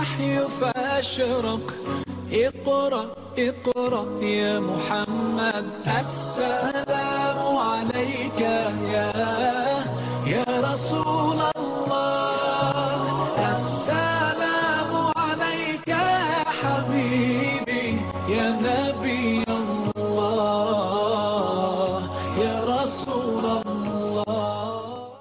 الوحي فأشرق اقرأ اقرأ يا محمد السلام عليك يا يا رسول الله السلام عليك يا حبيبي يا نبي الله يا رسول الله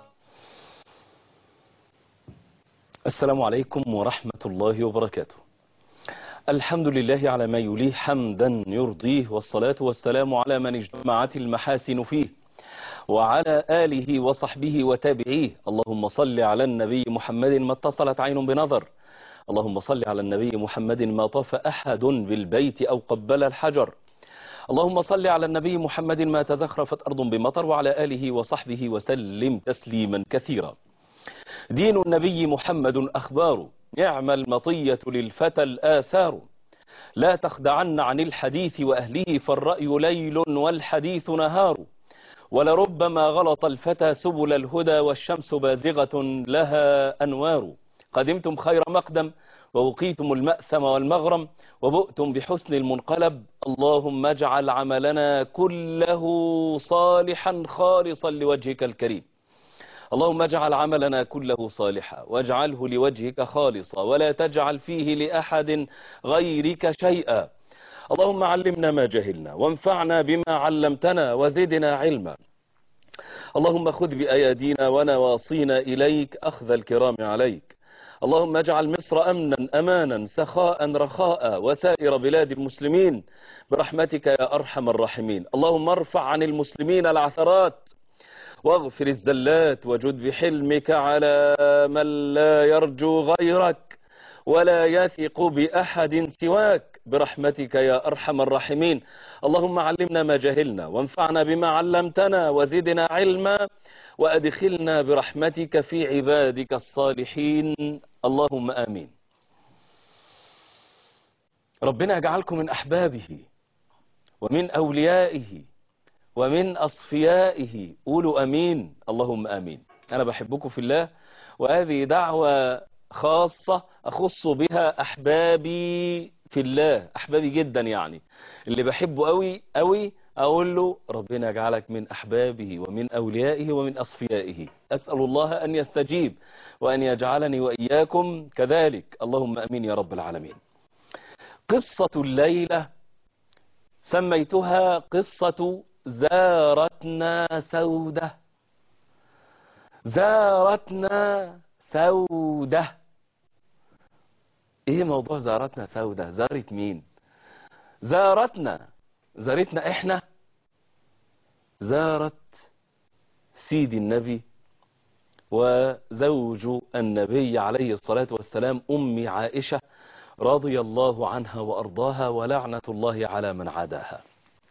السلام عليكم ورحمة الله وبركاته الحمد لله على ما يليه حمدا يرضيه والصلاة والسلام على من اجتمعت المحاسن فيه وعلى آله وصحبه وتابعيه اللهم صل على النبي محمد ما اتصلت عين بنظر اللهم صل على النبي محمد ما طاف أحد بالبيت أو قبل الحجر اللهم صل على النبي محمد ما تزخرفت أرض بمطر وعلى آله وصحبه وسلم تسليما كثيرا دين النبي محمد أخبار نعم المطية للفتى الآثار لا تخدعن عن الحديث وأهله فالرأي ليل والحديث نهار ولربما غلط الفتى سبل الهدى والشمس بازغة لها أنوار قدمتم خير مقدم ووقيتم المأثم والمغرم وبؤتم بحسن المنقلب اللهم اجعل عملنا كله صالحا خالصا لوجهك الكريم اللهم اجعل عملنا كله صالحا واجعله لوجهك خالصا ولا تجعل فيه لأحد غيرك شيئا اللهم علمنا ما جهلنا وانفعنا بما علمتنا وزدنا علما اللهم خذ بأيادينا ونواصينا إليك أخذ الكرام عليك اللهم اجعل مصر أمنا أمانا سخاء رخاء وسائر بلاد المسلمين برحمتك يا أرحم الراحمين اللهم ارفع عن المسلمين العثرات واغفر الزلات وجد بحلمك على من لا يرجو غيرك ولا يثق بأحد سواك برحمتك يا أرحم الراحمين اللهم علمنا ما جهلنا وانفعنا بما علمتنا وزدنا علما وأدخلنا برحمتك في عبادك الصالحين اللهم آمين ربنا يجعلكم من أحبابه ومن أوليائه ومن أصفيائه قولوا أمين اللهم آمين أنا بحبكم في الله وهذه دعوة خاصة أخص بها أحبابي في الله أحبابي جدا يعني اللي بحبه قوي قوي أقول له ربنا يجعلك من أحبابه ومن أوليائه ومن أصفيائه أسأل الله أن يستجيب وأن يجعلني وإياكم كذلك اللهم أمين يا رب العالمين قصة الليلة سميتها قصة زارتنا سودة زارتنا سودة ايه موضوع زارتنا سودة زارت مين زارتنا زارتنا احنا زارت سيدي النبي وزوج النبي عليه الصلاة والسلام أم عائشة رضي الله عنها وأرضاها ولعنة الله على من عاداها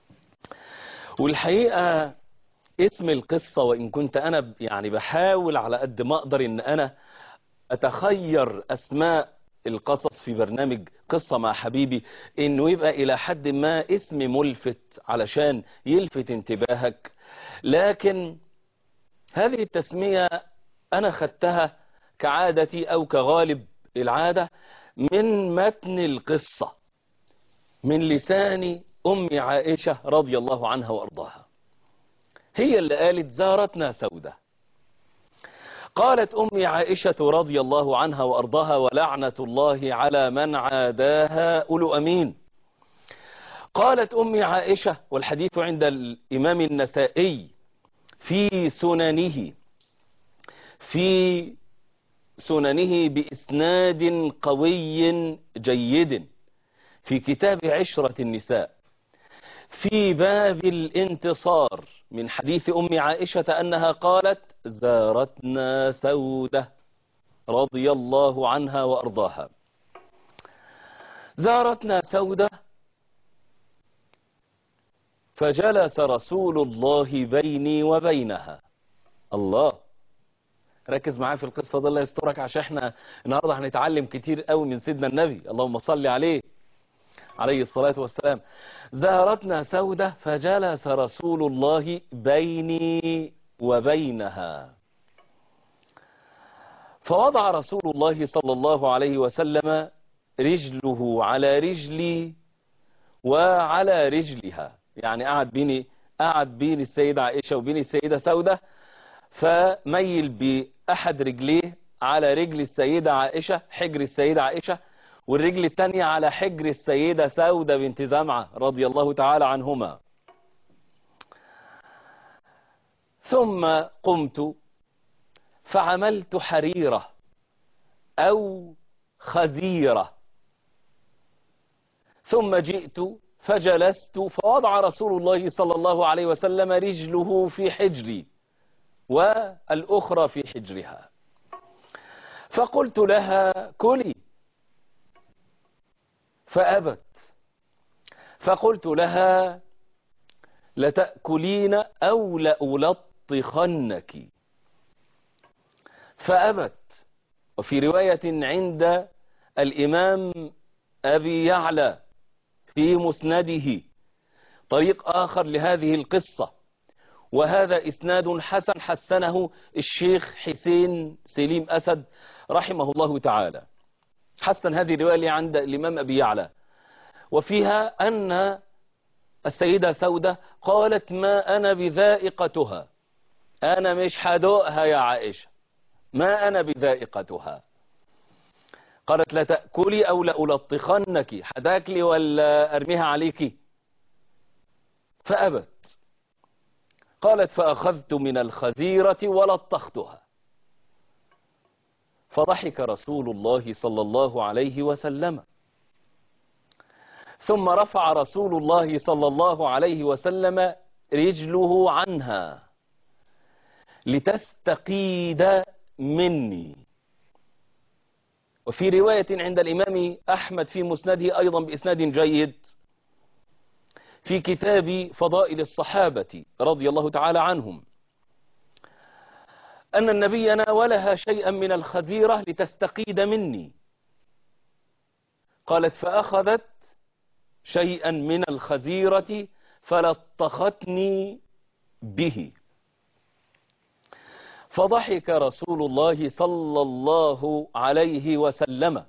والحقيقة اسم القصة وإن كنت أنا يعني بحاول على قد ما أقدر إن أنا أتخير أسماء القصص في برنامج قصة مع حبيبي إنه يبقى إلى حد ما اسم ملفت علشان يلفت انتباهك لكن هذه التسمية أنا خدتها كعادتي أو كغالب العادة من متن القصة من لسان أم عائشة رضي الله عنها وأرضاها هي اللي قالت زارتنا سودة قالت أم عائشة رضي الله عنها وأرضاها ولعنة الله على من عاداها أولو أمين قالت أم عائشة والحديث عند الإمام النسائي في سننه في سننه بإسناد قوي جيد في كتاب عشرة النساء في باب الانتصار من حديث أم عائشة أنها قالت زارتنا سودة رضي الله عنها وأرضاها زارتنا سودة فجلس رسول الله بيني وبينها الله ركز معايا في القصة ده الله يسترك عشان احنا النهاردة هنتعلم كتير قوي من سيدنا النبي اللهم صل عليه عليه الصلاة والسلام زارتنا سودة فجلس رسول الله بيني وبينها فوضع رسول الله صلى الله عليه وسلم رجله على رجلي وعلى رجلها يعني قعد بيني قعد بين السيدة عائشة وبين السيدة سودة فميل بأحد رجليه على رجل السيدة عائشة حجر السيدة عائشة والرجل الثانية على حجر السيدة سودة بنت زمعة رضي الله تعالى عنهما ثم قمت فعملت حريرة أو خزيرة ثم جئت فجلست فوضع رسول الله صلى الله عليه وسلم رجله في حجري والأخرى في حجرها فقلت لها كلي فأبت فقلت لها لتأكلين أو لألطخنك فأبت وفي رواية عند الإمام أبي يعلى في مسنده طريق آخر لهذه القصة وهذا إسناد حسن حسنه الشيخ حسين سليم أسد رحمه الله تعالى حسن هذه الرواية عند الإمام أبي يعلى وفيها أن السيدة سودة قالت ما أنا بذائقتها أنا مش حدوقها يا عائشة ما أنا بذائقتها قالت لا تأكلي أو لألطخنك حداكلي ولا أرميها عليك فأبت قالت فأخذت من الخزيرة ولطختها فضحك رسول الله صلى الله عليه وسلم ثم رفع رسول الله صلى الله عليه وسلم رجله عنها لتستقيد مني وفي رواية عند الإمام أحمد في مسنده أيضا بإسناد جيد في كتاب فضائل الصحابة رضي الله تعالى عنهم أن النبي ناولها شيئا من الخزيرة لتستقيد مني قالت فأخذت شيئا من الخزيرة فلطختني به فضحك رسول الله صلى الله عليه وسلم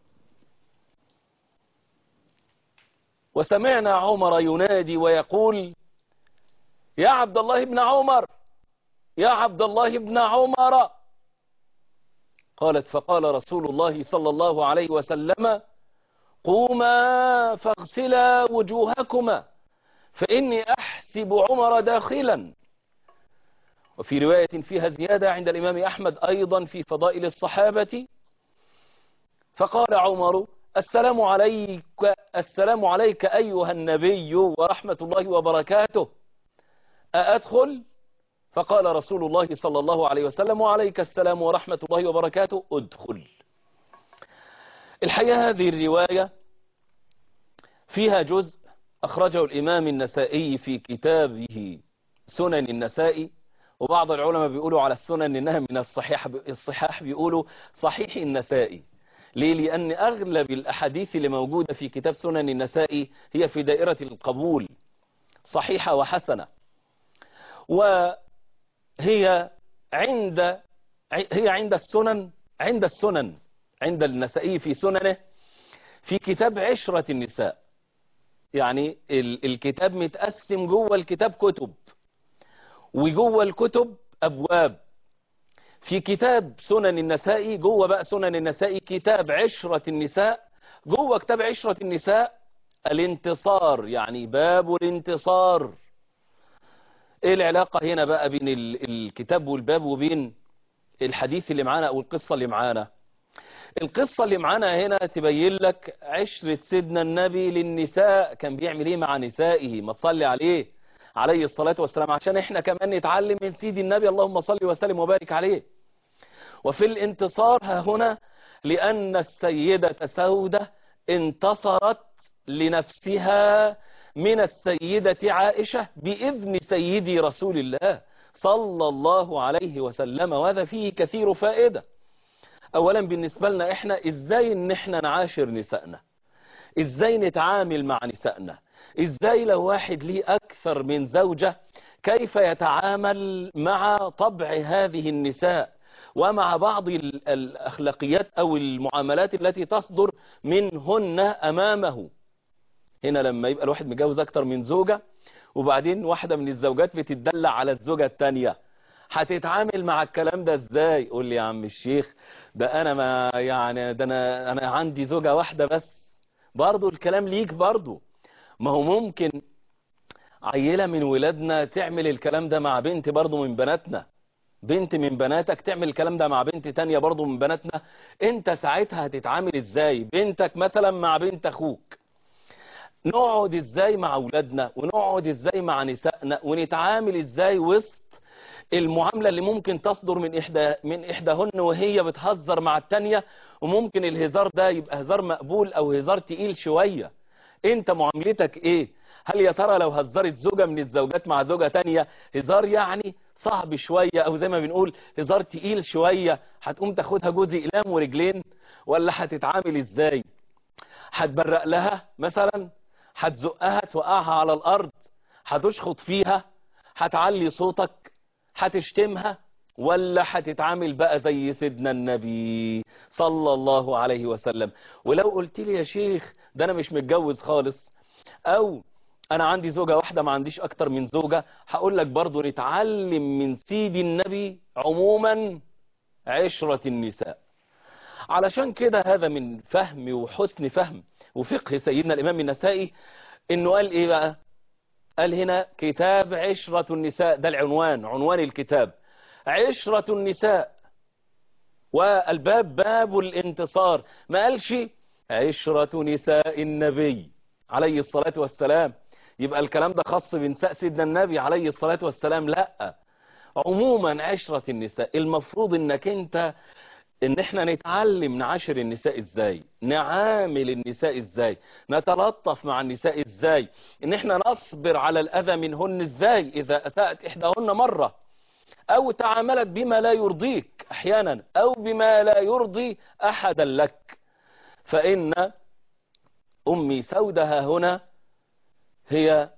وسمعنا عمر ينادي ويقول يا عبد الله بن عمر يا عبد الله بن عمر قالت فقال رسول الله صلى الله عليه وسلم قوما فاغسلا وجوهكما فإني أحسب عمر داخلا وفي رواية فيها زيادة عند الإمام أحمد أيضا في فضائل الصحابة فقال عمر السلام عليك السلام عليك أيها النبي ورحمة الله وبركاته أأدخل فقال رسول الله صلى الله عليه وسلم وعليك السلام ورحمة الله وبركاته ادخل الحقيقة هذه الرواية فيها جزء أخرجه الإمام النسائي في كتابه سنن النسائي وبعض العلماء بيقولوا على السنن إنها من الصحيح الصحاح بيقولوا صحيح النسائي ليه لأن أغلب الأحاديث اللي موجودة في كتاب سنن النسائي هي في دائرة القبول صحيحة وحسنة وهي عند هي عند السنن عند السنن عند النسائي في سننه في كتاب عشرة النساء يعني الكتاب متقسم جوه الكتاب كتب وجوه الكتب أبواب في كتاب سنن النساء جوه بقى سنن النساء كتاب عشرة النساء جوه كتاب عشرة النساء الانتصار يعني باب الانتصار ايه العلاقة هنا بقى بين الكتاب والباب وبين الحديث اللي معانا او القصة اللي معانا القصة اللي معانا هنا تبين لك عشرة سيدنا النبي للنساء كان بيعمل ايه مع نسائه ما تصلي عليه عليه الصلاة والسلام عشان احنا كمان نتعلم من سيدي النبي اللهم صل وسلم وبارك عليه وفي الانتصار ها هنا لأن السيدة سودة انتصرت لنفسها من السيدة عائشة بإذن سيدي رسول الله صلى الله عليه وسلم وهذا فيه كثير فائدة أولا بالنسبة لنا إحنا إزاي إن إحنا نعاشر نسائنا إزاي نتعامل مع نسائنا إزاي لو واحد ليه أكثر من زوجة كيف يتعامل مع طبع هذه النساء ومع بعض ال- الأخلاقيات أو المعاملات التي تصدر منهن أمامه هنا لما يبقى الواحد متجوز أكتر من زوجة وبعدين واحدة من الزوجات بتدلع على الزوجة التانية هتتعامل مع الكلام ده ازاي قول لي يا عم الشيخ ده انا ما يعني ده انا انا عندي زوجة واحدة بس برضو الكلام ليك برضو ما هو ممكن عيلة من ولادنا تعمل الكلام ده مع بنت برضو من بناتنا بنت من بناتك تعمل الكلام ده مع بنت تانية برضو من بناتنا انت ساعتها هتتعامل ازاي بنتك مثلا مع بنت اخوك نقعد ازاي مع اولادنا ونقعد ازاي مع نسائنا ونتعامل ازاي وسط المعاملة اللي ممكن تصدر من إحدى من إحداهن وهي بتهزر مع التانية وممكن الهزار ده يبقى هزار مقبول أو هزار تقيل شوية أنت معاملتك إيه هل يا ترى لو هزرت زوجة من الزوجات مع زوجة تانية هزار يعني صعب شوية أو زي ما بنقول هزار تقيل شوية هتقوم تاخدها جوز إقلام ورجلين ولا هتتعامل إزاي هتبرق لها مثلا هتزقها توقعها على الأرض هتشخط فيها هتعلي صوتك هتشتمها ولا هتتعامل بقى زي سيدنا النبي صلى الله عليه وسلم ولو قلت لي يا شيخ ده انا مش متجوز خالص او انا عندي زوجة واحدة ما عنديش اكتر من زوجة هقول لك برضو نتعلم من سيدي النبي عموما عشرة النساء علشان كده هذا من فهم وحسن فهم وفقه سيدنا الامام النسائي انه قال ايه بقى قال هنا كتاب عشرة النساء ده العنوان عنوان الكتاب عشرة النساء والباب باب الانتصار ما قالش عشرة نساء النبي عليه الصلاة والسلام يبقى الكلام ده خاص بنساء سيدنا النبي عليه الصلاة والسلام لا عموما عشرة النساء المفروض انك انت ان احنا نتعلم نعاشر النساء ازاي نعامل النساء ازاي نتلطف مع النساء ازاي ان احنا نصبر على الاذى منهن ازاي اذا اساءت احداهن مرة او تعاملت بما لا يرضيك احيانا او بما لا يرضي احدا لك فان امي سودها هنا هي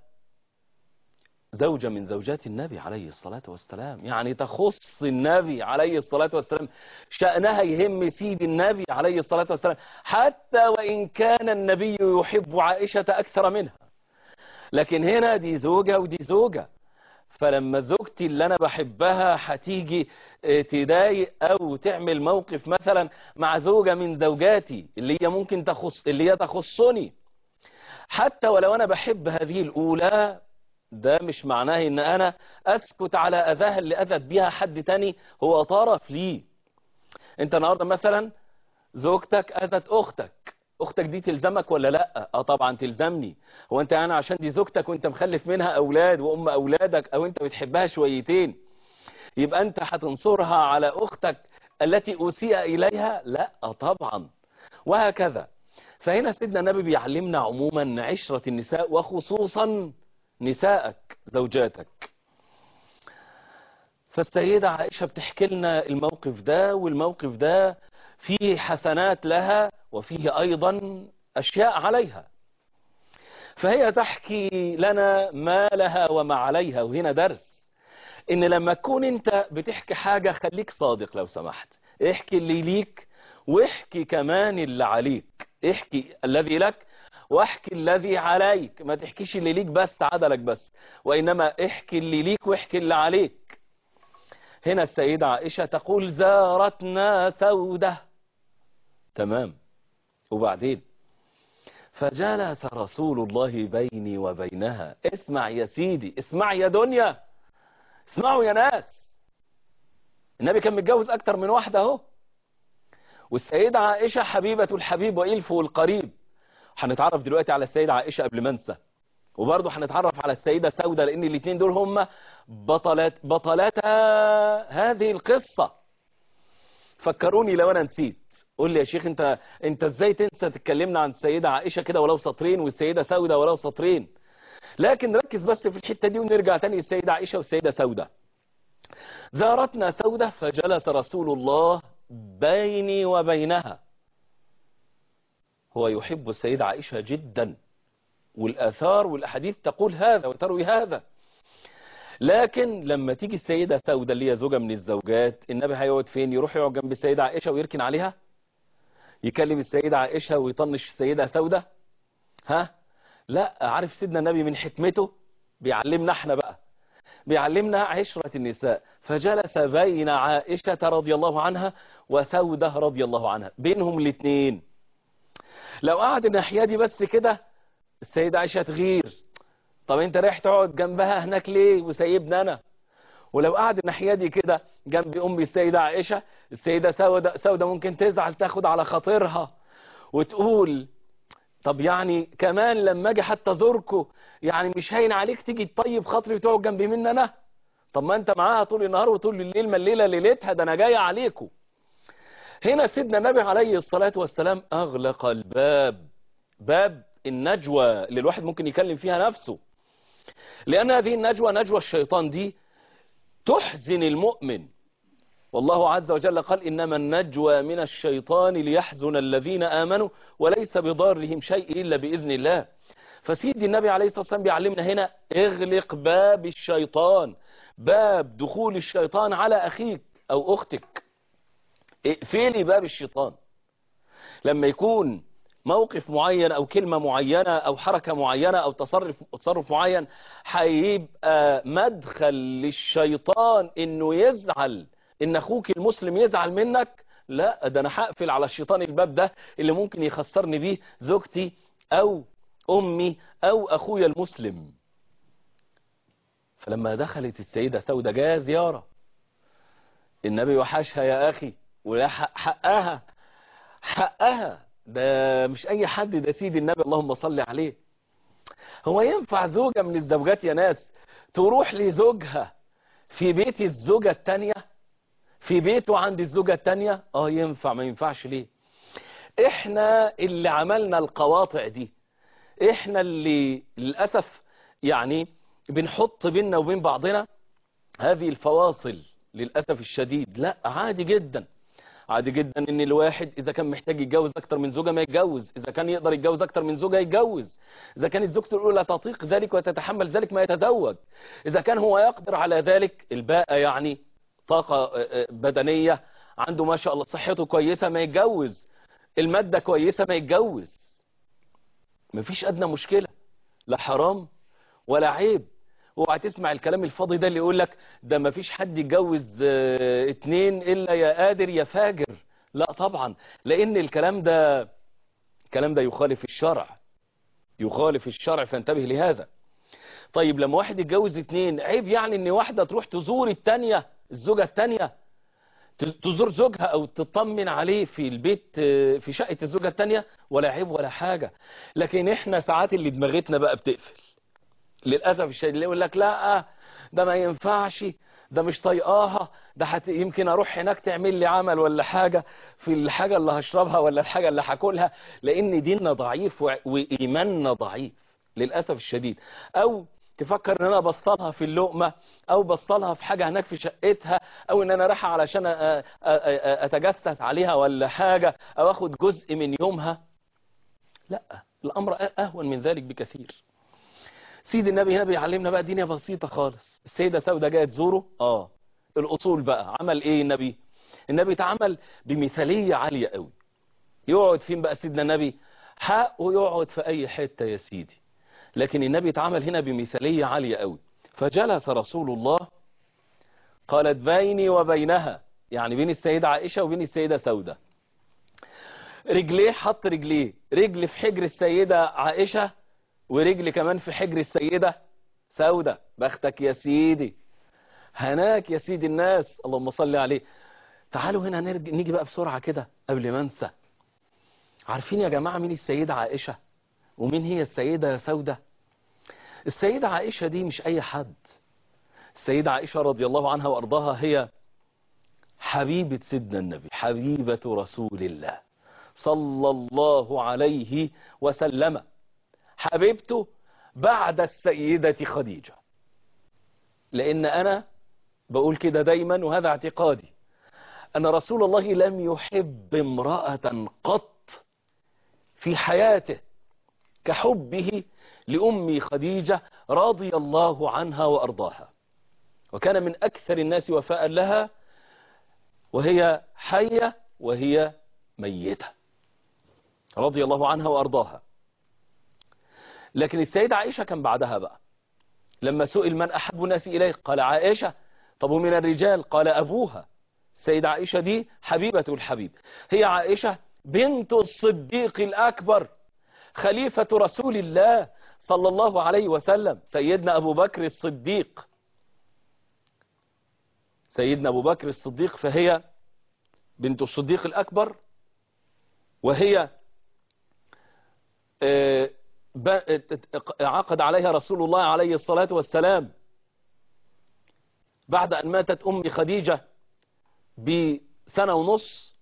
زوجة من زوجات النبي عليه الصلاة والسلام يعني تخص النبي عليه الصلاة والسلام شأنها يهم سيد النبي عليه الصلاة والسلام حتى وإن كان النبي يحب عائشة أكثر منها لكن هنا دي زوجة ودي زوجة فلما زوجتي اللي أنا بحبها هتيجي تضايق أو تعمل موقف مثلا مع زوجة من زوجاتي اللي هي ممكن تخص اللي هي تخصني حتى ولو أنا بحب هذه الأولى ده مش معناه ان انا اسكت على اذاها اللي اذت بيها حد تاني هو طرف ليه انت النهاردة مثلا زوجتك اذت اختك اختك دي تلزمك ولا لا اه طبعا تلزمني هو انت انا عشان دي زوجتك وانت مخلف منها اولاد وام اولادك او انت بتحبها شويتين يبقى انت هتنصرها على اختك التي اسيء اليها لا طبعا وهكذا فهنا سيدنا النبي بيعلمنا عموما عشرة النساء وخصوصا نسائك زوجاتك فالسيدة عائشة بتحكي لنا الموقف ده والموقف ده فيه حسنات لها وفيه أيضا أشياء عليها فهي تحكي لنا ما لها وما عليها وهنا درس إن لما تكون أنت بتحكي حاجة خليك صادق لو سمحت احكي اللي ليك واحكي كمان اللي عليك احكي الذي لك واحكي الذي عليك ما تحكيش اللي ليك بس عدلك بس وإنما احكي اللي ليك واحكي اللي عليك هنا السيدة عائشة تقول زارتنا سودة تمام وبعدين فجلس رسول الله بيني وبينها اسمع يا سيدي اسمع يا دنيا اسمعوا يا ناس النبي كان متجوز اكتر من واحدة اهو والسيدة عائشة حبيبة الحبيب وإلف القريب هنتعرف دلوقتي على السيدة عائشة قبل ما انسى وبرضه هنتعرف على السيدة سودة لان الاثنين دول هم بطلات بطلاتا هذه القصة فكروني لو انا نسيت قول لي يا شيخ انت انت ازاي تنسى تتكلمنا عن السيدة عائشة كده ولو سطرين والسيدة سودة ولو سطرين لكن ركز بس في الحتة دي ونرجع تاني للسيدة عائشة والسيدة سودة زارتنا سودة فجلس رسول الله بيني وبينها هو يحب السيدة عائشة جدا والآثار والأحاديث تقول هذا وتروي هذا لكن لما تيجي السيدة سودة اللي هي زوجة من الزوجات النبي هيقعد فين يروح يقعد جنب السيدة عائشة ويركن عليها يكلم السيدة عائشة ويطنش السيدة سودة ها لا عارف سيدنا النبي من حكمته بيعلمنا احنا بقى بيعلمنا عشرة النساء فجلس بين عائشة رضي الله عنها وسودة رضي الله عنها بينهم الاثنين لو قعد الناحية دي بس كده السيدة عائشة تغير طب انت رايح تقعد جنبها هناك ليه وسايبني انا ولو قعد الناحية دي كده جنب امي السيدة عائشة السيدة سودة, سودة ممكن تزعل تاخد على خاطرها وتقول طب يعني كمان لما اجي حتى ازوركوا يعني مش هين عليك تيجي تطيب خاطري وتقعد جنبي مني انا طب ما انت معاها طول النهار وطول الليل ما الليله ليلتها ده انا جاي عليكم هنا سيدنا النبي عليه الصلاه والسلام اغلق الباب باب النجوى اللي الواحد ممكن يكلم فيها نفسه لان هذه النجوى نجوى الشيطان دي تحزن المؤمن والله عز وجل قال إنما النجوى من الشيطان ليحزن الذين آمنوا وليس بضارهم شيء إلا بإذن الله فسيدي النبي عليه الصلاة والسلام بيعلمنا هنا اغلق باب الشيطان باب دخول الشيطان على أخيك أو أختك اقفلي باب الشيطان لما يكون موقف معين أو كلمة معينة أو حركة معينة أو تصرف, تصرف معين هيبقى مدخل للشيطان إنه يزعل ان اخوك المسلم يزعل منك لا ده انا هقفل على الشيطان الباب ده اللي ممكن يخسرني بيه زوجتي او امي او اخويا المسلم فلما دخلت السيدة سودة جاء زيارة النبي وحشها يا اخي ولا حقها حقها ده مش اي حد ده سيد النبي اللهم صل عليه هو ينفع زوجة من الزوجات يا ناس تروح لزوجها في بيت الزوجة التانية في بيته عند الزوجة التانية اه ينفع ما ينفعش ليه احنا اللي عملنا القواطع دي احنا اللي للأسف يعني بنحط بيننا وبين بعضنا هذه الفواصل للأسف الشديد لا عادي جدا عادي جدا ان الواحد اذا كان محتاج يتجوز اكتر من زوجة ما يتجوز اذا كان يقدر يتجوز اكتر من زوجة يتجوز اذا كانت زوجته الاولى تطيق ذلك وتتحمل ذلك ما يتزوج اذا كان هو يقدر على ذلك الباقة يعني طاقة بدنية عنده ما شاء الله صحته كويسة ما يتجوز المادة كويسة ما يتجوز مفيش أدنى مشكلة لا حرام ولا عيب اوعى تسمع الكلام الفاضي ده اللي يقول لك ده مفيش حد يتجوز اتنين إلا يا قادر يا فاجر لا طبعا لأن الكلام ده الكلام ده يخالف الشرع يخالف الشرع فانتبه لهذا طيب لما واحد يتجوز اتنين عيب يعني ان واحدة تروح تزور التانية الزوجة التانية تزور زوجها او تطمن عليه في البيت في شقة الزوجة التانية ولا عيب ولا حاجة لكن احنا ساعات اللي دماغتنا بقى بتقفل للأسف الشديد اللي يقول لك لا ده ما ينفعش ده مش طيقاها ده حت... يمكن اروح هناك تعمل لي عمل ولا حاجة في الحاجة اللي هشربها ولا الحاجة اللي هاكلها لان ديننا ضعيف و... وايماننا ضعيف للأسف الشديد او تفكر ان انا بصلها في اللقمة او بصلها في حاجة هناك في شقتها او ان انا رايحة علشان اتجسس عليها ولا حاجة او اخد جزء من يومها لا الامر اهون من ذلك بكثير سيد النبي هنا بيعلمنا بقى دنيا بسيطة خالص السيدة سودة جاية تزوره اه الاصول بقى عمل ايه النبي النبي اتعمل بمثالية عالية قوي يقعد فين بقى سيدنا النبي حقه يقعد في اي حتة يا سيدي لكن النبي اتعامل هنا بمثالية عالية قوي فجلس رسول الله قالت بيني وبينها يعني بين السيدة عائشة وبين السيدة سودة رجليه حط رجليه رجل في حجر السيدة عائشة ورجل كمان في حجر السيدة سودة بختك يا سيدي هناك يا سيدي الناس اللهم صل عليه تعالوا هنا نرجع نيجي بقى بسرعة كده قبل ما انسى عارفين يا جماعة مين السيدة عائشة ومين هي السيدة سودة السيدة عائشة دي مش أي حد السيدة عائشة رضي الله عنها وأرضاها هي حبيبة سيدنا النبي حبيبة رسول الله صلى الله عليه وسلم حبيبته بعد السيدة خديجة لأن أنا بقول كده دايما وهذا اعتقادي أن رسول الله لم يحب امرأة قط في حياته كحبه لأم خديجة رضي الله عنها وأرضاها وكان من أكثر الناس وفاء لها وهي حية وهي ميتة رضي الله عنها وأرضاها لكن السيدة عائشة كان بعدها بقى لما سئل من أحب الناس إليه قال عائشة طب ومن الرجال قال أبوها السيدة عائشة دي حبيبة الحبيب هي عائشة بنت الصديق الأكبر خليفة رسول الله صلى الله عليه وسلم سيدنا أبو بكر الصديق سيدنا أبو بكر الصديق فهي بنت الصديق الأكبر وهي عقد عليها رسول الله عليه الصلاة والسلام بعد أن ماتت أم خديجة بسنة ونص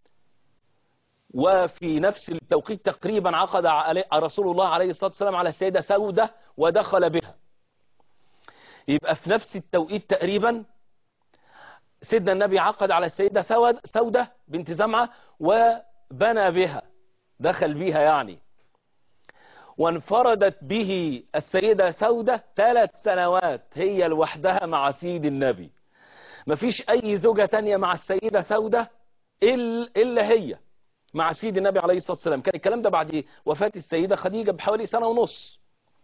وفي نفس التوقيت تقريبا عقد رسول الله عليه الصلاة والسلام على السيدة سودة ودخل بها يبقى في نفس التوقيت تقريبا سيدنا النبي عقد على السيدة سودة بنت زمعة وبنى بها دخل بها يعني وانفردت به السيدة سودة ثلاث سنوات هي لوحدها مع سيد النبي مفيش أي زوجة تانية مع السيدة سودة إلا هي مع سيد النبي عليه الصلاة والسلام كان الكلام ده بعد وفاة السيدة خديجة بحوالي سنة ونص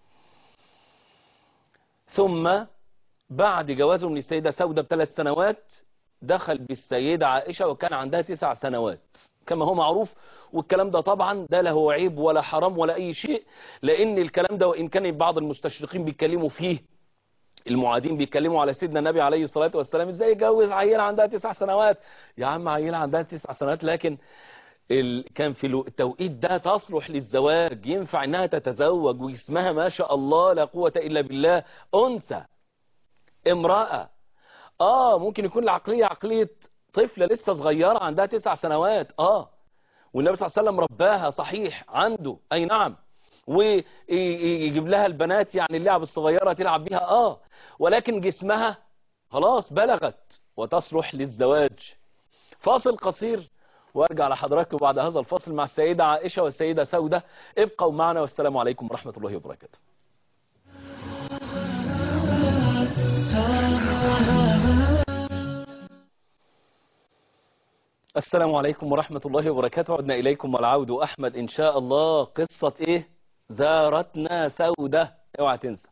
ثم بعد جوازه من السيدة سودة بثلاث سنوات دخل بالسيدة عائشة وكان عندها تسع سنوات كما هو معروف والكلام ده طبعا ده لا هو عيب ولا حرام ولا أي شيء لأن الكلام ده وإن كان بعض المستشرقين بيتكلموا فيه المعادين بيتكلموا على سيدنا النبي عليه الصلاة والسلام ازاي يجوز عيلة عندها تسع سنوات يا عم عيلة عندها تسع سنوات لكن ال... كان في التوقيت ده تصلح للزواج ينفع انها تتزوج واسمها ما شاء الله لا قوة الا بالله انثى امرأة اه ممكن يكون العقلية عقلية طفلة لسه صغيرة عندها تسع سنوات اه والنبي صلى الله عليه وسلم رباها صحيح عنده اي نعم ويجيب لها البنات يعني اللعب الصغيرة تلعب بيها اه ولكن جسمها خلاص بلغت وتصلح للزواج فاصل قصير وارجع لحضراتكم بعد هذا الفصل مع السيدة عائشة والسيدة سودة ابقوا معنا والسلام عليكم ورحمة الله وبركاته السلام عليكم ورحمة الله وبركاته عدنا إليكم والعود أحمد إن شاء الله قصة إيه زارتنا سودة اوعى تنسى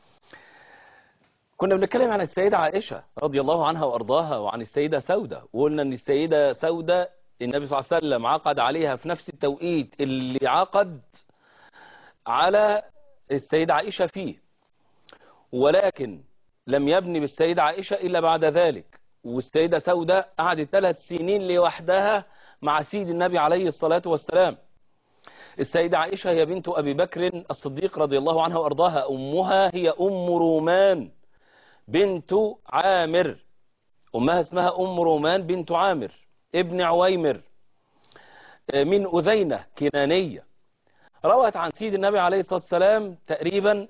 كنا بنتكلم عن السيدة عائشة رضي الله عنها وأرضاها وعن السيدة سودة وقلنا أن السيدة سودة النبي صلى الله عليه وسلم عقد عليها في نفس التوقيت اللي عقد على السيدة عائشة فيه ولكن لم يبني بالسيدة عائشة إلا بعد ذلك والسيدة سودة قعدت ثلاث سنين لوحدها مع سيد النبي عليه الصلاة والسلام السيدة عائشة هي بنت أبي بكر الصديق رضي الله عنها وأرضاها أمها هي أم رومان بنت عامر أمها اسمها أم رومان بنت عامر ابن عويمر من أذينة كنانية روت عن سيد النبي عليه الصلاة والسلام تقريبا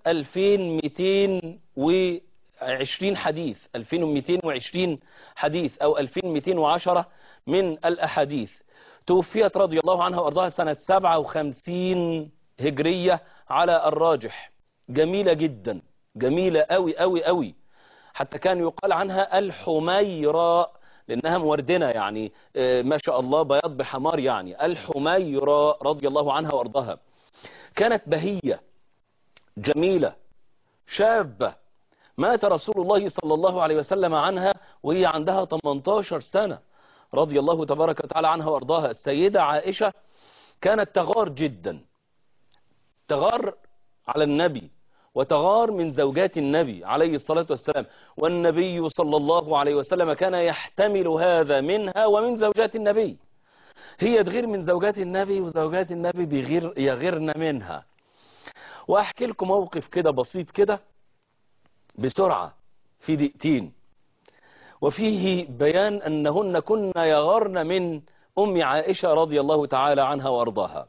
2220 حديث 2220 حديث أو 2210 من الأحاديث توفيت رضي الله عنها وأرضاها سنة 57 هجرية على الراجح جميلة جدا جميلة قوي قوي قوي حتى كان يقال عنها الحميراء لأنها موردنة يعني ما شاء الله بياض بحمار يعني الحميراء رضي الله عنها وأرضاها كانت بهية جميلة شابة مات رسول الله صلى الله عليه وسلم عنها وهي عندها 18 سنة رضي الله تبارك وتعالى عنها وارضاها السيدة عائشة كانت تغار جدا تغار على النبي وتغار من زوجات النبي عليه الصلاة والسلام والنبي صلى الله عليه وسلم كان يحتمل هذا منها ومن زوجات النبي هي تغير من زوجات النبي وزوجات النبي بيغير يغيرن منها واحكي لكم موقف كده بسيط كده بسرعة في دقيقتين وفيه بيان أنهن كن يغرن من أم عائشة رضي الله تعالى عنها وأرضاها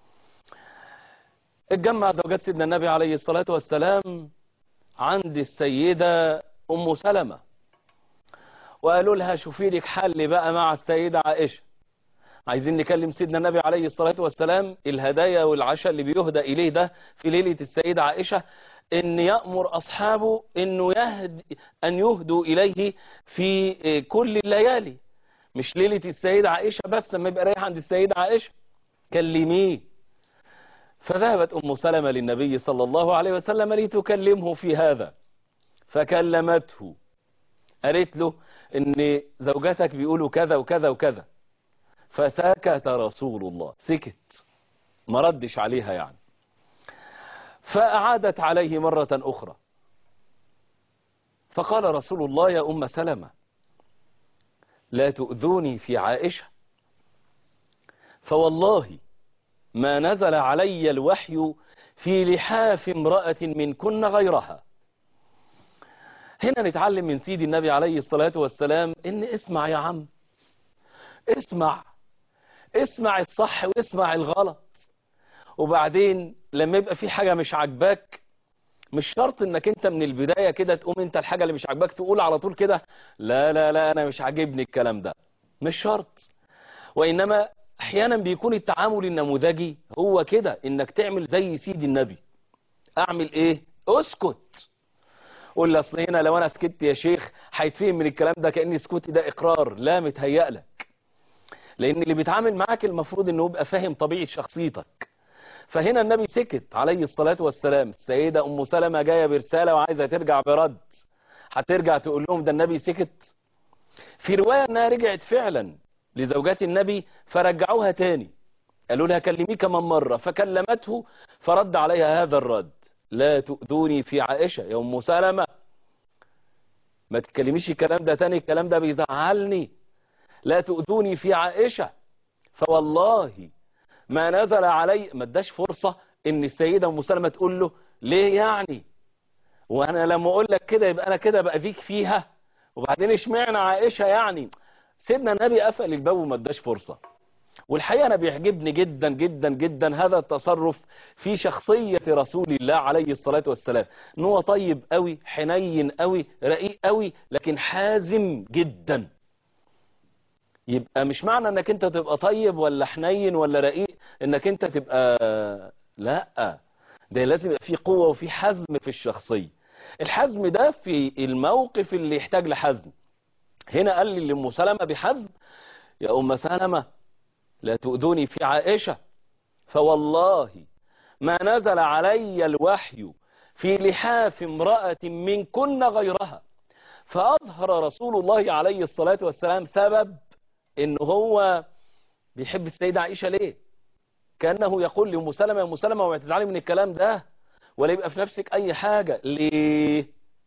اتجمع زوجات سيدنا النبي عليه الصلاة والسلام عند السيدة أم سلمة وقالوا لها شوفي لك حل بقى مع السيدة عائشة عايزين نكلم سيدنا النبي عليه الصلاة والسلام الهدايا والعشاء اللي بيهدى إليه ده في ليلة السيدة عائشة ان يأمر اصحابه انه يهد ان يهدوا اليه في كل الليالي مش ليلة السيدة عائشة بس لما يبقى رايح عند السيدة عائشة كلميه فذهبت ام سلمة للنبي صلى الله عليه وسلم لتكلمه في هذا فكلمته قالت له ان زوجتك بيقولوا كذا وكذا وكذا فسكت رسول الله سكت ما ردش عليها يعني فأعادت عليه مرة أخرى فقال رسول الله يا أم سلمة لا تؤذوني في عائشة فوالله ما نزل علي الوحي في لحاف امرأة من كن غيرها هنا نتعلم من سيدي النبي عليه الصلاة والسلام ان اسمع يا عم اسمع اسمع الصح واسمع الغلط وبعدين لما يبقى في حاجة مش عاجباك مش شرط انك انت من البداية كده تقوم انت الحاجة اللي مش عاجباك تقول على طول كده لا لا لا انا مش عاجبني الكلام ده مش شرط وانما احيانا بيكون التعامل النموذجي هو كده انك تعمل زي سيدي النبي اعمل ايه اسكت قول لي اصل هنا لو انا سكت يا شيخ هيتفهم من الكلام ده كأن سكوتي ده اقرار لا متهيأ لك لان اللي بيتعامل معاك المفروض انه يبقى فاهم طبيعة شخصيتك فهنا النبي سكت عليه الصلاة والسلام السيدة ام سلمة جاية برسالة وعايزة ترجع برد هترجع تقول لهم ده النبي سكت في رواية انها رجعت فعلا لزوجات النبي فرجعوها تاني قالوا لها كلميه كمان مرة فكلمته فرد عليها هذا الرد لا تؤذوني في عائشة يا ام سلمة ما تتكلميش الكلام ده تاني الكلام ده بيزعلني لا تؤذوني في عائشة فوالله ما نزل علي ما اداش فرصة ان السيدة ام سلمة تقول له ليه يعني وانا لما اقول لك كده يبقى انا كده بأذيك فيها وبعدين اشمعنى عائشة يعني سيدنا النبي قفل الباب وما اداش فرصة والحقيقة أنا بيعجبني جدا جدا جدا هذا التصرف في شخصية رسول الله عليه الصلاة والسلام ان هو طيب قوي حنين قوي رقيق قوي لكن حازم جدا يبقى مش معنى انك انت تبقى طيب ولا حنين ولا رقيق انك انت تبقى لا ده لازم يبقى في قوة وفي حزم في الشخصية الحزم ده في الموقف اللي يحتاج لحزم هنا قال لي لأم سلمة بحزم يا أم سلمة لا تؤذوني في عائشة فوالله ما نزل علي الوحي في لحاف امرأة من كن غيرها فأظهر رسول الله عليه الصلاة والسلام سبب إن هو بيحب السيدة عائشة ليه كأنه يقول لأم سلمة يا أم سلمة وما تزعلي من الكلام ده ولا يبقى في نفسك أي حاجة ليه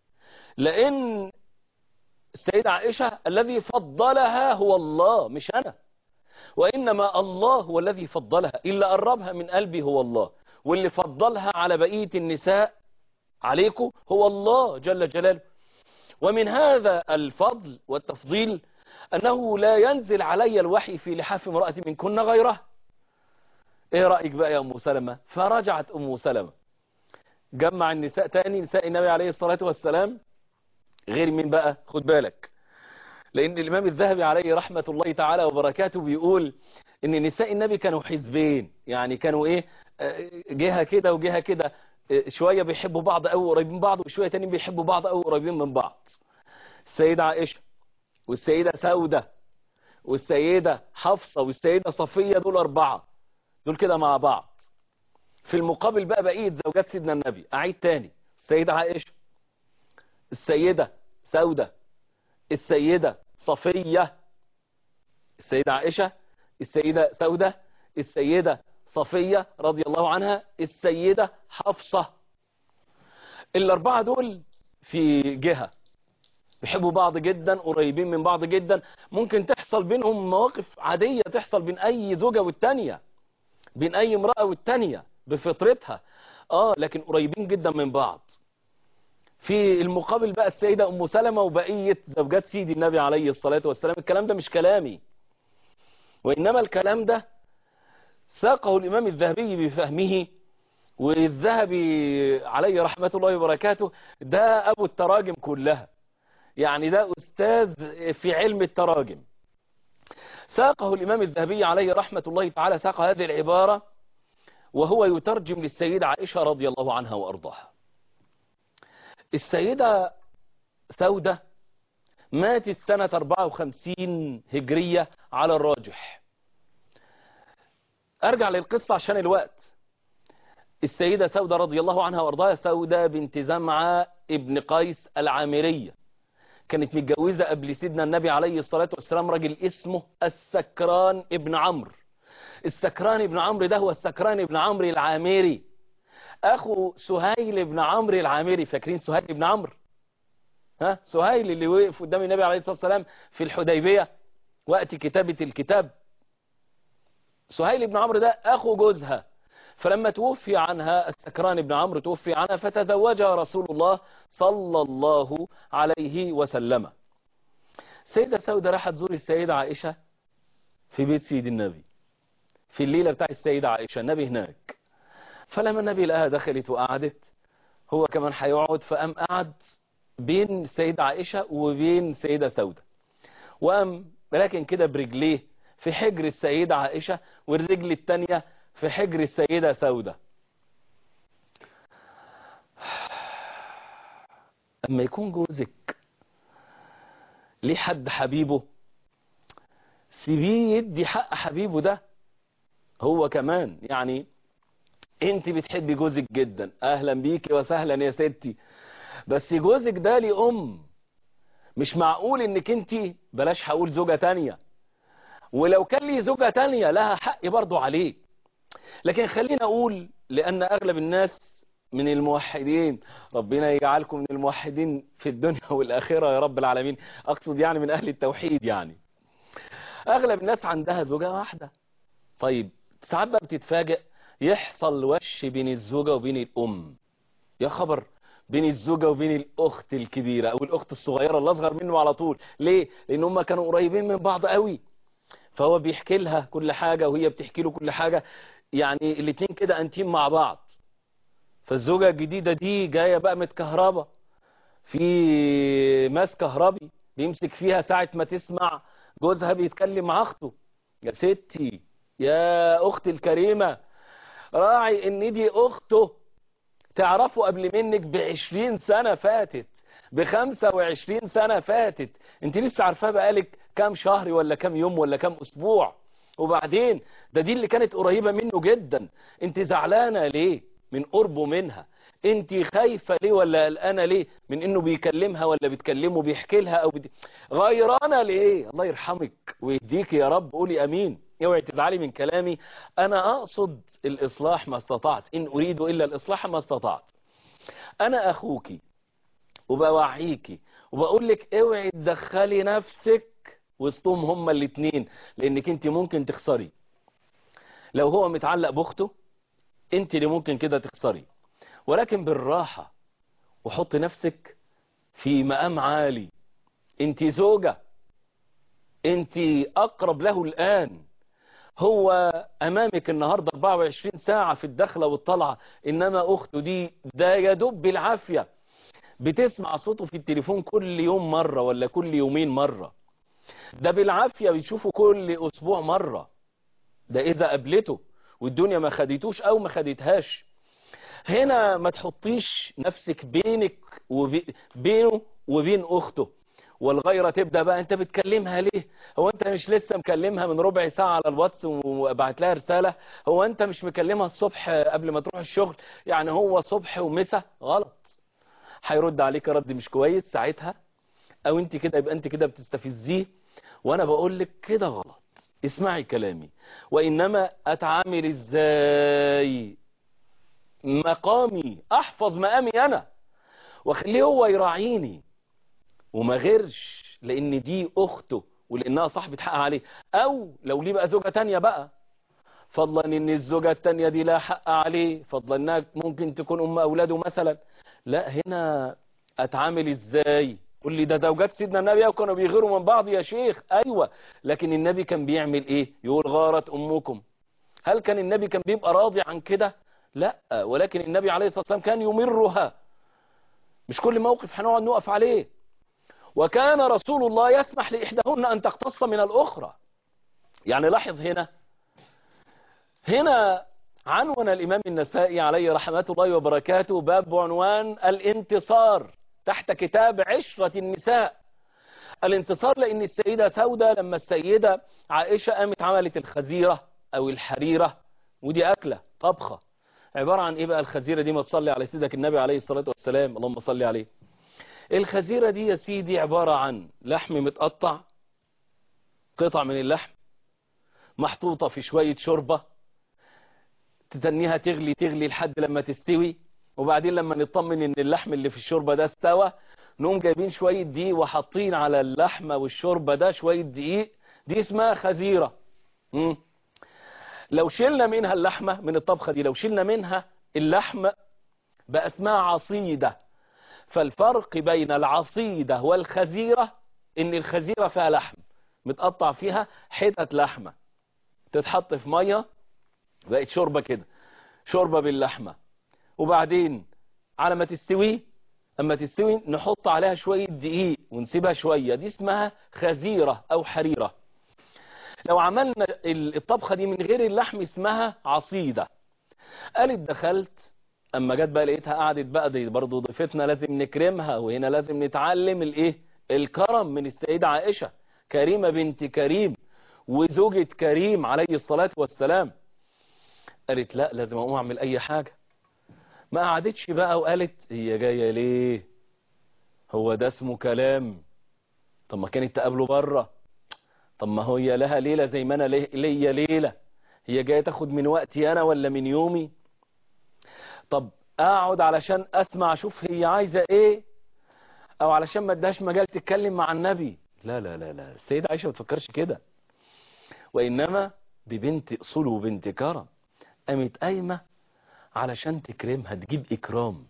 لأن السيدة عائشة الذي فضلها هو الله مش أنا وإنما الله هو الذي فضلها إلا قربها من قلبي هو الله واللي فضلها على بقية النساء عليكم هو الله جل جلاله ومن هذا الفضل والتفضيل أنه لا ينزل علي الوحي في لحاف امرأة من كن غيره ايه رأيك بقى يا أم سلمة فرجعت أم سلمة جمع النساء تاني نساء النبي عليه الصلاة والسلام غير مين بقى خد بالك لأن الإمام الذهبي عليه رحمة الله تعالى وبركاته بيقول إن نساء النبي كانوا حزبين يعني كانوا إيه جهة كده وجهة كده شوية بيحبوا بعض أو قريبين من بعض وشوية تانيين بيحبوا بعض أو قريبين من بعض السيدة عائشة والسيدة سودة والسيدة حفصة والسيدة صفية دول أربعة دول كده مع بعض في المقابل بقى بقية زوجات سيدنا النبي أعيد تاني السيدة عائشة السيدة سودة السيدة صفية السيدة عائشة السيدة سودة السيدة صفية رضي الله عنها السيدة حفصة الأربعة دول في جهة بيحبوا بعض جدا قريبين من بعض جدا ممكن تحصل بينهم مواقف عادية تحصل بين أي زوجة والتانية بين أي امرأة والتانية بفطرتها آه لكن قريبين جدا من بعض في المقابل بقى السيدة أم سلمة وبقية زوجات سيدي النبي عليه الصلاة والسلام الكلام ده مش كلامي وإنما الكلام ده ساقه الإمام الذهبي بفهمه والذهبي عليه رحمة الله وبركاته ده أبو التراجم كلها يعني ده أستاذ في علم التراجم ساقه الإمام الذهبي عليه رحمة الله تعالى ساق هذه العبارة وهو يترجم للسيدة عائشة رضي الله عنها وأرضاها السيدة سودة ماتت سنة 54 هجرية على الراجح ارجع للقصة عشان الوقت السيدة سودة رضي الله عنها وارضاها سودة بنت زمعة ابن قيس العامرية كانت متجوزة قبل سيدنا النبي عليه الصلاة والسلام راجل اسمه السكران ابن عمرو السكران ابن عمرو ده هو السكران ابن عمرو العامري اخو سهيل ابن عمرو العامري فاكرين سهيل ابن عمرو ها سهيل اللي وقف قدام النبي عليه الصلاة والسلام في الحديبية وقت كتابة الكتاب سهيل بن عمرو ده اخو جوزها فلما توفي عنها السكران بن عمرو توفي عنها فتزوجها رسول الله صلى الله عليه وسلم سيدة سودة راحت تزور السيدة عائشة في بيت سيد النبي في الليلة بتاع السيدة عائشة النبي هناك فلما النبي لقاها دخلت وقعدت هو كمان هيقعد فقام قعد بين السيدة عائشة وبين السيدة سودة وقام لكن كده برجليه في حجر السيدة عائشة والرجل التانية في حجر السيدة سودة اما يكون جوزك ليه حد حبيبه سيبيه يدي حق حبيبه ده هو كمان يعني انت بتحبي جوزك جدا اهلا بيكي وسهلا يا ستي بس جوزك ده لي ام مش معقول انك انت بلاش هقول زوجة تانية ولو كان لي زوجة تانية لها حق برضو عليه لكن خلينا اقول لان اغلب الناس من الموحدين ربنا يجعلكم من الموحدين في الدنيا والاخرة يا رب العالمين اقصد يعني من اهل التوحيد يعني اغلب الناس عندها زوجة واحدة طيب ساعات بقى بتتفاجئ يحصل وش بين الزوجة وبين الام يا خبر بين الزوجة وبين الأخت الكبيرة أو الأخت الصغيرة اللي أصغر منه على طول ليه؟ لأن هم كانوا قريبين من بعض قوي فهو بيحكي لها كل حاجة وهي بتحكي له كل حاجة يعني الاتنين كده أنتيم مع بعض فالزوجة الجديدة دي جاية بقى متكهربة في ماس كهربي بيمسك فيها ساعة ما تسمع جوزها بيتكلم مع أخته يا ستي يا أختي الكريمة راعي إن دي أخته تعرفه قبل منك بعشرين سنة فاتت بخمسة وعشرين سنة فاتت انت لسه عارفاه بقالك كام شهر ولا كام يوم ولا كام اسبوع وبعدين ده دي اللي كانت قريبة منه جدا انت زعلانة ليه من قربه منها انت خايفة ليه ولا قلقانة ليه من انه بيكلمها ولا بيتكلمه بيحكي لها او بت... غيرانة ليه الله يرحمك ويهديك يا رب قولي امين اوعي تزعلي من كلامي انا اقصد الاصلاح ما استطعت ان اريد الا الاصلاح ما استطعت انا اخوكي وبوعيكي وبقول لك اوعي تدخلي نفسك وسطهم هما الاتنين لانك انت ممكن تخسري لو هو متعلق باخته انت اللي ممكن كده تخسري ولكن بالراحة وحط نفسك في مقام عالي انت زوجة انت اقرب له الان هو امامك النهاردة 24 ساعة في الدخلة والطلعة انما اخته دي ده يدب بالعافية بتسمع صوته في التليفون كل يوم مرة ولا كل يومين مرة ده بالعافية بتشوفه كل اسبوع مرة ده اذا قابلته والدنيا ما خديتوش او ما خديتهاش هنا ما تحطيش نفسك بينك وبينه وبين اخته والغيرة تبدأ بقى انت بتكلمها ليه هو انت مش لسه مكلمها من ربع ساعة على الواتس وبعت لها رسالة هو انت مش مكلمها الصبح قبل ما تروح الشغل يعني هو صبح ومسا غلط هيرد عليك رد مش كويس ساعتها او انت كده يبقى انت كده بتستفزيه وانا بقول لك كده غلط اسمعي كلامي وانما اتعامل ازاي مقامي احفظ مقامي انا واخليه هو يراعيني وما غيرش لان دي اخته ولانها صاحبة حق عليه او لو ليه بقى زوجة تانية بقى فضلا ان الزوجة التانية دي لا حق عليه فضلا انها ممكن تكون ام اولاده مثلا لا هنا اتعامل ازاي قول لي ده زوجات سيدنا النبي وكانوا بيغيروا من بعض يا شيخ ايوه لكن النبي كان بيعمل ايه يقول غارت امكم هل كان النبي كان بيبقى راضي عن كده لا ولكن النبي عليه الصلاة والسلام كان يمرها مش كل موقف هنقعد نقف عليه وكان رسول الله يسمح لإحداهن أن تقتص من الأخرى يعني لاحظ هنا هنا عنون الإمام النسائي عليه رحمة الله وبركاته باب بعنوان الانتصار تحت كتاب عشرة النساء الانتصار لأن السيدة سودة لما السيدة عائشة قامت عملت الخزيرة أو الحريرة ودي أكلة طبخة عبارة عن إيه بقى الخزيرة دي ما تصلي على سيدك النبي عليه الصلاة والسلام اللهم صلي عليه الخزيرة دي يا سيدي عبارة عن لحم متقطع قطع من اللحم محطوطة في شوية شوربة تتنيها تغلي تغلي لحد لما تستوي وبعدين لما نطمن ان اللحم اللي في الشوربة ده استوى نقوم جايبين شوية دقيق وحاطين على اللحمة والشوربة ده شوية دقيق دي اسمها خزيرة مم. لو شلنا منها اللحمة من الطبخة دي لو شلنا منها اللحم بقى اسمها عصيدة فالفرق بين العصيدة والخزيرة ان الخزيرة فيها لحم متقطع فيها حتت لحمة تتحط في مية بقت شوربة كده شوربة باللحمة وبعدين على ما تستوي اما تستوي نحط عليها شوية دقيق ونسيبها شوية دي اسمها خزيرة او حريرة لو عملنا الطبخة دي من غير اللحم اسمها عصيدة قالت دخلت اما جت بقى لقيتها قعدت بقى دي برضه ضيفتنا لازم نكرمها وهنا لازم نتعلم الايه الكرم من السيدة عائشة كريمة بنت كريم وزوجة كريم عليه الصلاة والسلام قالت لا لازم اقوم اعمل اي حاجة ما قعدتش بقى وقالت هي جاية ليه هو ده اسمه كلام طب ما كانت تقابله بره طب ما هي لها ليلة زي ما انا ليا ليلة هي جاية تاخد من وقتي انا ولا من يومي طب اقعد علشان اسمع اشوف هي عايزة ايه او علشان ما ادهاش مجال تتكلم مع النبي لا لا لا لا السيدة عائشة ما تفكرش كده وانما ببنت اصول وبنت كرم قامت قايمة علشان تكرمها تجيب اكرام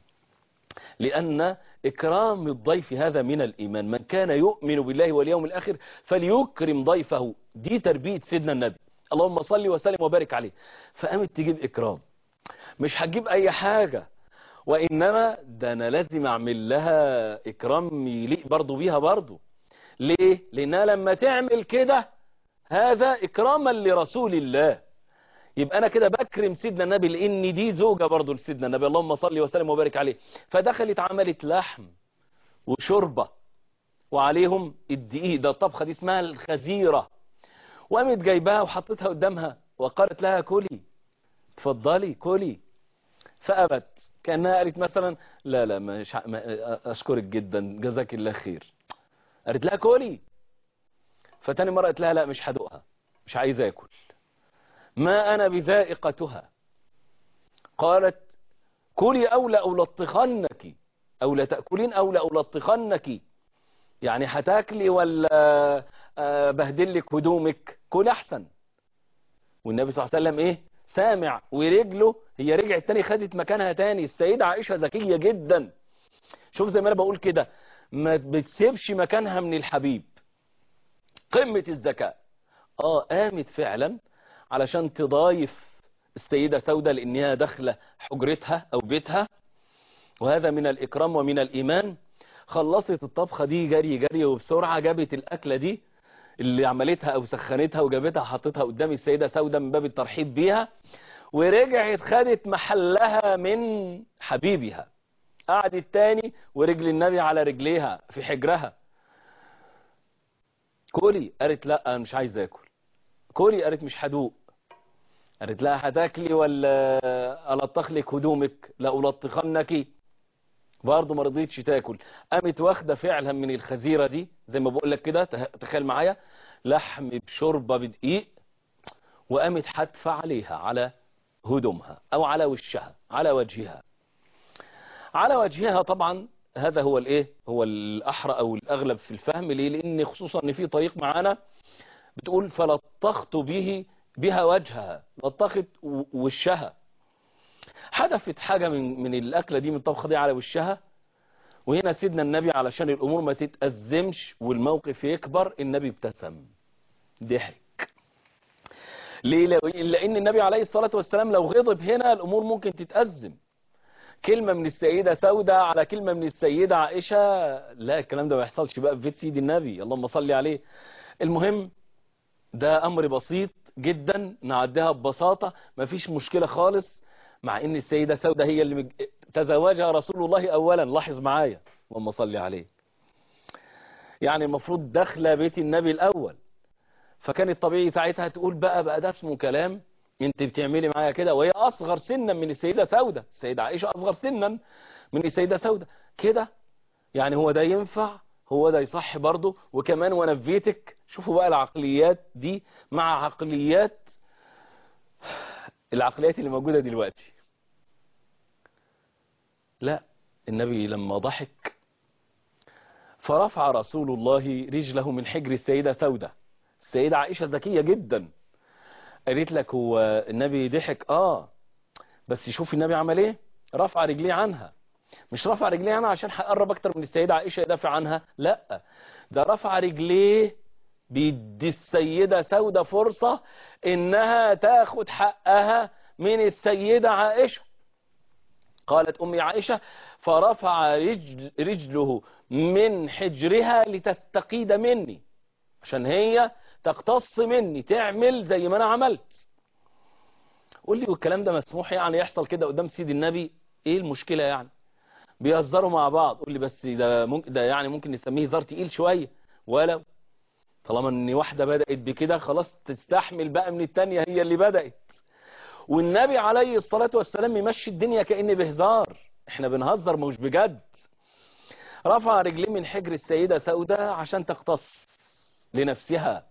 لأن إكرام الضيف هذا من الإيمان من كان يؤمن بالله واليوم الآخر فليكرم ضيفه دي تربية سيدنا النبي اللهم صل وسلم وبارك عليه فقامت تجيب إكرام مش هتجيب أي حاجة وإنما ده أنا لازم أعمل لها إكرام يليق برضو بيها برضو ليه؟ لأنها لما تعمل كده هذا إكراما لرسول الله يبقى انا كده بكرم سيدنا النبي لان دي زوجة برضو لسيدنا النبي اللهم صل وسلم وبارك عليه فدخلت عملت لحم وشوربة وعليهم الدقيق ده الطبخة دي اسمها الخزيرة وقامت جايباها وحطتها قدامها وقالت لها كلي اتفضلي كلي فأبت كأنها قالت مثلا لا لا مش ه... ما أشكرك جدا جزاك الله خير قالت لها كلي فتاني مرة قالت لها لا مش هدوقها مش عايز اكل ما أنا بذائقتها قالت كلي أو لألطخنك أو لتأكلين أو لألطخنك يعني هتاكلي ولا بهدلك هدومك كل أحسن والنبي صلى الله عليه وسلم إيه سامع ورجله هي رجعت تاني خدت مكانها تاني السيدة عائشة ذكية جدا شوف زي ما أنا بقول كده ما بتسيبش مكانها من الحبيب قمة الذكاء اه قامت فعلا علشان تضايف السيدة سودة لأنها داخلة حجرتها أو بيتها وهذا من الإكرام ومن الإيمان خلصت الطبخة دي جري جري وبسرعة جابت الأكلة دي اللي عملتها أو سخنتها وجابتها حطتها قدام السيدة سودة من باب الترحيب بيها ورجعت خدت محلها من حبيبها قعدت تاني ورجل النبي على رجليها في حجرها كولي قالت لا أنا مش عايز أكل كولي قالت مش هدوق قالت لا هتاكلي ولا ألطخ لك هدومك لا ألطخنك برضه ما رضيتش تاكل قامت واخده فعلا من الخزيره دي زي ما بقول لك كده تخيل معايا لحم بشوربه بدقيق وقامت حتفه عليها على هدومها او على وشها على وجهها على وجهها طبعا هذا هو الايه هو الاحرى او الاغلب في الفهم ليه لان خصوصا ان في طريق معانا بتقول فلطخت به بها وجهها لطخت وشها حدفت حاجة من من الأكلة دي من الطبخة دي على وشها وهنا سيدنا النبي علشان الأمور ما تتأزمش والموقف يكبر النبي ابتسم ضحك ليه لأن النبي عليه الصلاة والسلام لو غضب هنا الأمور ممكن تتأزم كلمة من السيدة سودة على كلمة من السيدة عائشة لا الكلام ده ما يحصلش بقى في بيت سيد النبي اللهم صل عليه المهم ده أمر بسيط جدا نعديها ببساطة مفيش مشكلة خالص مع ان السيدة سودة هي اللي تزوجها رسول الله اولا لاحظ معايا اللهم صل عليه يعني المفروض داخله بيت النبي الاول فكان الطبيعي ساعتها تقول بقى بقى ده اسمه كلام انت بتعملي معايا كده وهي اصغر سنا من السيده سوده السيده عائشه اصغر سنا من السيده سوده كده يعني هو ده ينفع هو ده يصح برضه وكمان وانا في بيتك شوفوا بقى العقليات دي مع عقليات العقليات اللي موجوده دلوقتي لا النبي لما ضحك فرفع رسول الله رجله من حجر السيدة سودة السيدة عائشة ذكية جدا قالت لك هو النبي ضحك اه بس شوف النبي عمل ايه رفع رجليه عنها مش رفع رجليه عنها عشان هيقرب اكتر من السيدة عائشة يدافع عنها لا ده رفع رجليه بيدي السيدة سودة فرصة انها تاخد حقها من السيدة عائشة قالت أمي عائشة فرفع رجل رجله من حجرها لتستقيد مني عشان هي تقتص مني تعمل زي ما أنا عملت قول لي والكلام ده مسموح يعني يحصل كده قدام سيد النبي ايه المشكلة يعني بيهزروا مع بعض قول لي بس ده ممكن ده يعني ممكن نسميه هزار تقيل شوية ولو طالما ان واحدة بدأت بكده خلاص تستحمل بقى من التانية هي اللي بدأت والنبي عليه الصلاة والسلام يمشي الدنيا كأن بهزار احنا بنهزر مش بجد رفع رجليه من حجر السيدة سودة عشان تقتص لنفسها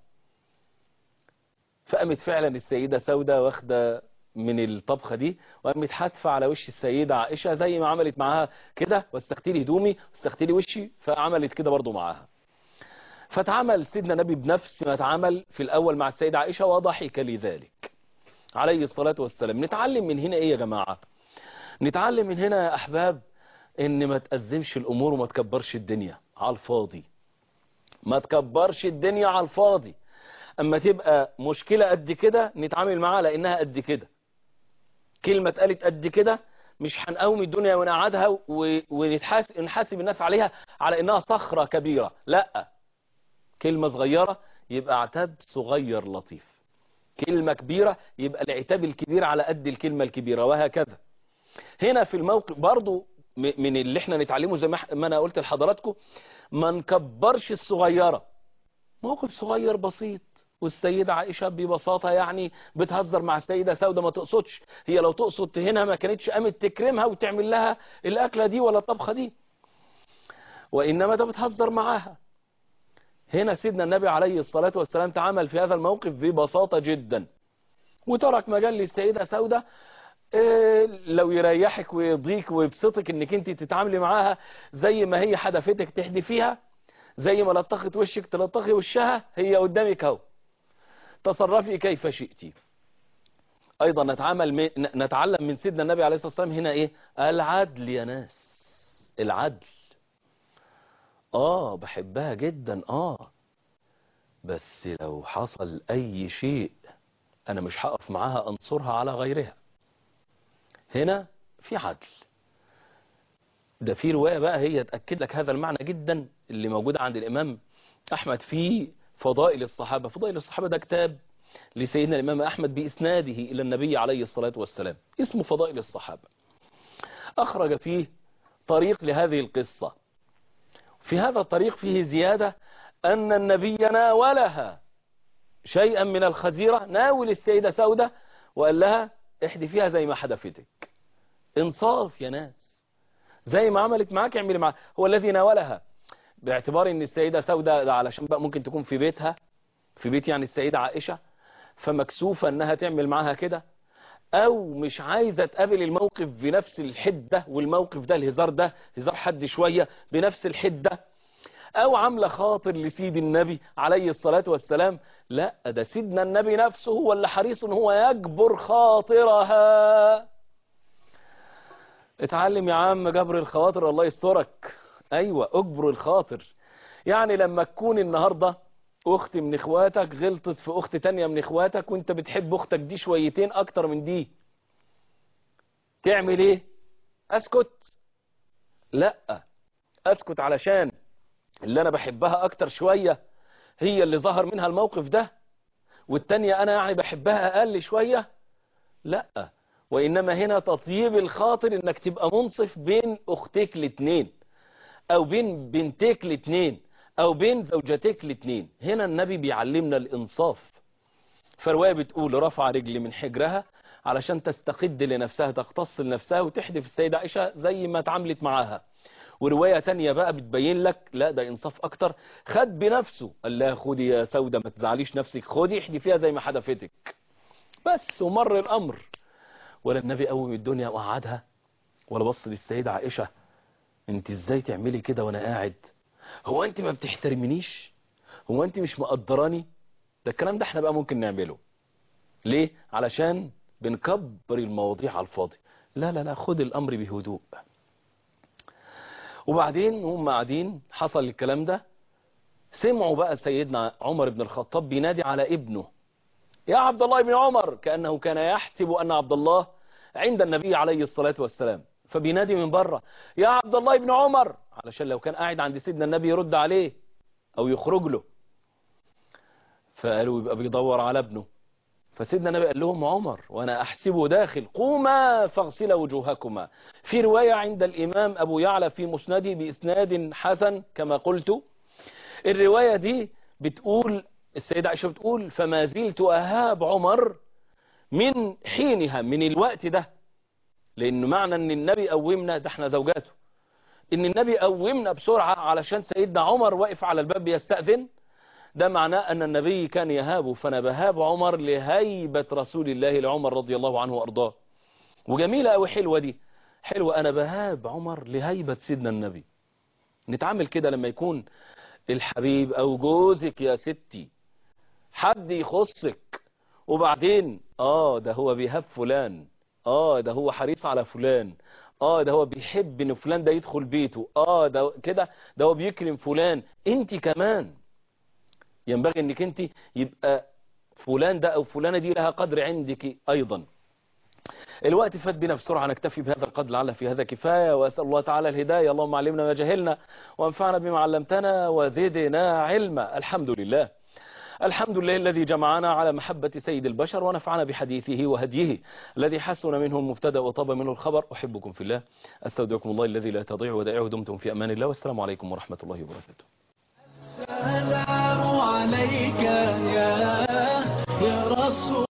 فقامت فعلا السيدة سودة واخدة من الطبخة دي وقامت حاتفة على وش السيدة عائشة زي ما عملت معاها كده واستختيلي هدومي واستختيلي وشي فعملت كده برضو معاها فتعمل سيدنا النبي بنفس ما اتعمل في الأول مع السيدة عائشة وضحك لذلك عليه الصلاة والسلام نتعلم من هنا ايه يا جماعة نتعلم من هنا يا احباب ان ما تأزمش الامور وما تكبرش الدنيا على الفاضي ما تكبرش الدنيا على الفاضي اما تبقى مشكلة قد كده نتعامل معاها لانها قد كده كلمة اتقالت قد كده مش هنقوم الدنيا ونقعدها ونحاسب نحاسب الناس عليها على انها صخرة كبيرة لا كلمة صغيرة يبقى عتاب صغير لطيف كلمة كبيرة يبقى العتاب الكبير على قد الكلمة الكبيرة وهكذا هنا في الموقف برضو من اللي احنا نتعلمه زي ما انا قلت لحضراتكم ما نكبرش الصغيرة موقف صغير بسيط والسيدة عائشة ببساطة يعني بتهزر مع السيدة سودة ما تقصدش هي لو تقصد تهينها ما كانتش قامت تكرمها وتعمل لها الأكلة دي ولا الطبخة دي وإنما ده بتهزر معاها هنا سيدنا النبي عليه الصلاة والسلام تعامل في هذا الموقف ببساطة جدا وترك مجال للسيدة سودة إيه لو يريحك ويرضيك ويبسطك انك انت تتعاملي معاها زي ما هي حدفتك تحدفيها زي ما لطخت وشك تلطخي وشها هي قدامك اهو تصرفي كيف شئتي ايضا نتعامل من نتعلم من سيدنا النبي عليه الصلاة والسلام هنا ايه العدل يا ناس العدل اه بحبها جدا اه بس لو حصل اي شيء انا مش هقف معاها انصرها على غيرها هنا في عدل ده في رواية بقى هي تأكد لك هذا المعنى جدا اللي موجودة عند الإمام أحمد في فضائل الصحابة فضائل الصحابة ده كتاب لسيدنا الإمام أحمد بإسناده إلى النبي عليه الصلاة والسلام اسمه فضائل الصحابة أخرج فيه طريق لهذه القصة في هذا الطريق فيه زيادة أن النبي ناولها شيئا من الخزيرة ناول السيدة سودة وقال لها احدي فيها زي ما حدفتك انصاف يا ناس زي ما عملت معاك اعملي معاك هو الذي ناولها باعتبار ان السيدة سودة ده علشان بقى ممكن تكون في بيتها في بيت يعني السيدة عائشة فمكسوفة انها تعمل معاها كده او مش عايزة تقابل الموقف بنفس الحدة والموقف ده الهزار ده هزار حد شوية بنفس الحدة او عاملة خاطر لسيد النبي عليه الصلاة والسلام لا ده سيدنا النبي نفسه هو اللي حريص ان هو يجبر خاطرها اتعلم يا عم جبر الخواطر الله يسترك ايوه اجبر الخاطر يعني لما تكون النهاردة اخت من اخواتك غلطت في اخت تانية من اخواتك وانت بتحب اختك دي شويتين اكتر من دي تعمل ايه اسكت لا اسكت علشان اللي انا بحبها اكتر شوية هي اللي ظهر منها الموقف ده والتانية انا يعني بحبها اقل شوية لا وانما هنا تطيب الخاطر انك تبقى منصف بين اختك الاتنين او بين بنتك الاتنين او بين زوجتك الاتنين هنا النبي بيعلمنا الانصاف فرواية بتقول رفع رجل من حجرها علشان تستقد لنفسها تقتص لنفسها وتحدف السيدة عائشة زي ما اتعاملت معاها ورواية تانية بقى بتبين لك لا ده انصاف اكتر خد بنفسه قال لها خدي يا سودة ما تزعليش نفسك خدي احدفيها زي ما حدفتك بس ومر الامر ولا النبي قوم الدنيا وقعدها ولا بص للسيدة عائشة انت ازاي تعملي كده وانا قاعد هو انت ما بتحترمنيش هو انت مش مقدراني ده الكلام ده احنا بقى ممكن نعمله ليه علشان بنكبر المواضيع على الفاضي لا لا لا خد الامر بهدوء وبعدين هم قاعدين حصل الكلام ده سمعوا بقى سيدنا عمر بن الخطاب بينادي على ابنه يا عبد الله بن عمر كأنه كان يحسب أن عبد الله عند النبي عليه الصلاة والسلام فبينادي من بره يا عبد الله بن عمر علشان لو كان قاعد عند سيدنا النبي يرد عليه أو يخرج له فقالوا يبقى بيدور على ابنه فسيدنا النبي قال لهم عمر وانا احسبه داخل قوما فاغسلا وجوهكما في رواية عند الامام ابو يعلى في مسنده باسناد حسن كما قلت الرواية دي بتقول السيدة عائشة بتقول فما زلت اهاب عمر من حينها من الوقت ده لان معنى ان النبي قومنا ده احنا زوجاته ان النبي قومنا بسرعة علشان سيدنا عمر واقف على الباب يستأذن ده معناه أن النبي كان يهاب فأنا بهاب عمر لهيبة رسول الله لعمر رضي الله عنه وأرضاه وجميلة أو حلوة دي حلوة أنا بهاب عمر لهيبة سيدنا النبي نتعامل كده لما يكون الحبيب أو جوزك يا ستي حد يخصك وبعدين آه ده هو بيهاب فلان آه ده هو حريص على فلان اه ده هو بيحب ان فلان ده يدخل بيته اه ده كده ده هو بيكرم فلان انت كمان ينبغي انك انت يبقى فلان ده او فلانة دي لها قدر عندك ايضا الوقت فات بنا بسرعة نكتفي بهذا القدر لعل في هذا كفاية وأسأل الله تعالى الهداية اللهم علمنا ما جهلنا وانفعنا بما علمتنا وزدنا علما الحمد لله الحمد لله الذي جمعنا على محبة سيد البشر ونفعنا بحديثه وهديه الذي حسن منه المبتدا وطاب منه الخبر أحبكم في الله أستودعكم الله الذي لا تضيع ودائعه دمتم في أمان الله والسلام عليكم ورحمة الله وبركاته السلام عليك يا يا رسول